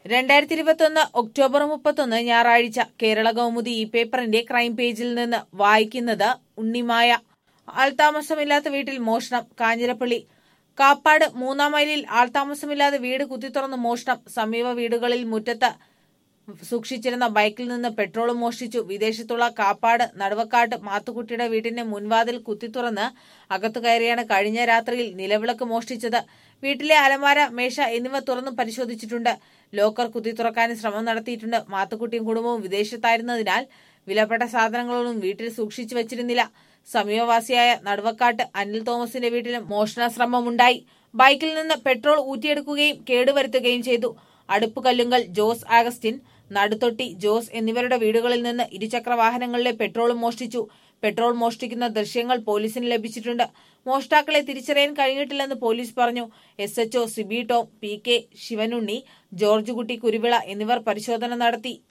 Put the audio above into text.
രണ്ടായിരത്തി ഇരുപത്തൊന്ന് ഒക്ടോബർ മുപ്പത്തൊന്ന് ഞായറാഴ്ച കേരള കൗമുദി ഈ പേപ്പറിന്റെ ക്രൈം പേജിൽ നിന്ന് വായിക്കുന്നത് ഉണ്ണിമായ ആൾതാമസമില്ലാത്ത വീട്ടിൽ മോഷണം കാഞ്ഞിരപ്പള്ളി കാപ്പാട് മൂന്നാം മൈലിൽ ആൾതാമസമില്ലാതെ വീട് കുത്തിത്തുറന്ന് മോഷണം സമീപ വീടുകളിൽ മുറ്റത്ത് സൂക്ഷിച്ചിരുന്ന ബൈക്കിൽ നിന്ന് പെട്രോൾ മോഷ്ടിച്ചു വിദേശത്തുള്ള കാപ്പാട് നടുവക്കാട്ട് മാത്തുക്കുട്ടിയുടെ വീടിന്റെ മുൻവാതിൽ കുത്തിത്തുറന്ന് അകത്തു കയറിയാണ് കഴിഞ്ഞ രാത്രിയിൽ നിലവിളക്ക് മോഷ്ടിച്ചത് വീട്ടിലെ അലമാര മേശ എന്നിവ തുറന്നു പരിശോധിച്ചിട്ടുണ്ട് ലോക്കർ കുത്തിത്തുറക്കാൻ ശ്രമം നടത്തിയിട്ടുണ്ട് മാത്തുക്കുട്ടിയും കുടുംബവും വിദേശത്തായിരുന്നതിനാൽ വിലപ്പെട്ട സാധനങ്ങളൊന്നും വീട്ടിൽ സൂക്ഷിച്ചു വച്ചിരുന്നില്ല സമീപവാസിയായ നടുവക്കാട്ട് അനിൽ തോമസിന്റെ വീട്ടിലും മോഷണ ശ്രമമുണ്ടായി ബൈക്കിൽ നിന്ന് പെട്രോൾ ഊറ്റിയെടുക്കുകയും കേടുവരുത്തുകയും ചെയ്തു അടുപ്പ് Kallunkal Jose Augustine Naduthotti Jose എന്നിവരുടെ വീടുകളിൽ നിന്ന് ഇരുചക്ര വാഹനങ്ങളിലെ പെട്രോളും മോഷ്ടിച്ചു പെട്രോൾ മോഷ്ടിക്കുന്ന ദൃശ്യങ്ങൾ പോലീസിന് ലഭിച്ചിട്ടുണ്ട് മോഷ്ടാക്കളെ തിരിച്ചറിയാൻ കഴിഞ്ഞിട്ടില്ലെന്ന് പോലീസ് പറഞ്ഞു S HO Sibi Tom P K Sivanunni George Kutty Kuruvila എന്നിവർ പരിശോധന നടത്തി